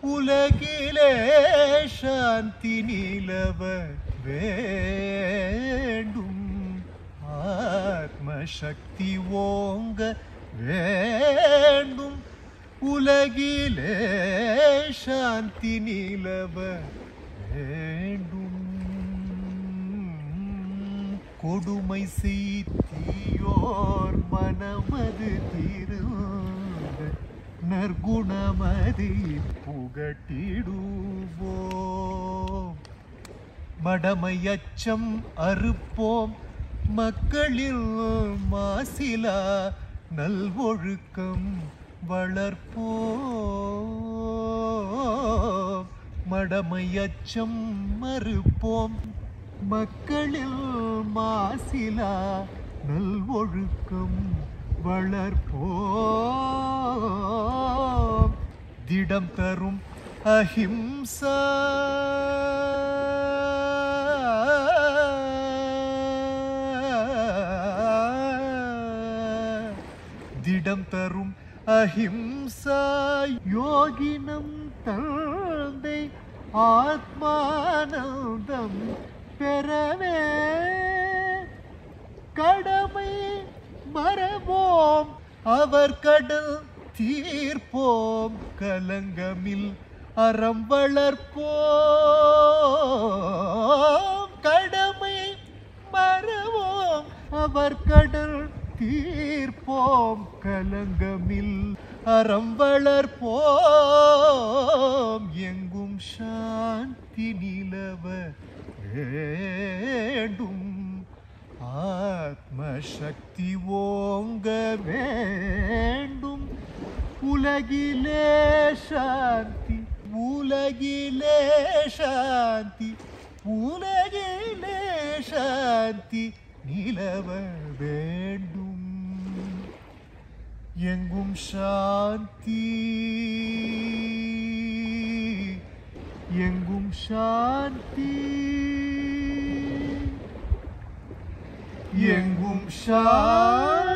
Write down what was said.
உலகிலே சாந்தி நிலவ வேண்டும் ஆத்ம சக்தி ஓங்க வேண்டும் உலகிலே சாந்தி நிலவ வேண்டும் கொடுமை செய்தியோர் மனமது திருந்த நற்குணமதி புகட்டிடுவோம் மடமை அச்சம் அறுப்போம் மக்களில் மாசிலா நல்வொழுக்கம் வளர்ப்போம் மடமை அச்சம் மறுப்போம் மக்களில் மாசிலா நல்வொழுக்கம் வளர்ப்போம் திடம் தரும் அஹிம்சா திடம் தரும் அஹிம்சா யோகினம் தந்தை ஆத்மானந்தம் பெறவே கடமை மறவோம் அவர் கடல் தீர்ப்போம் கலங்கமில் அறம் வளர்ப்போம் கடமை மறவோம் அவர் கடல் தீர்ப்போம் கலங்கமில் அறம் வளர்ப்போம் எங்கும் சாந்தி நிலவ வேண்டும் ஆத்ம சக்தி ஓங்க வேண்டும் உலகிலே சாந்தி உலகிலே சாந்தி உலகிலே சாந்தி நிலவ வேண்டும் எங்கும் சாந்தி எங்கும் சாந்தி எங்கும் சாந்தி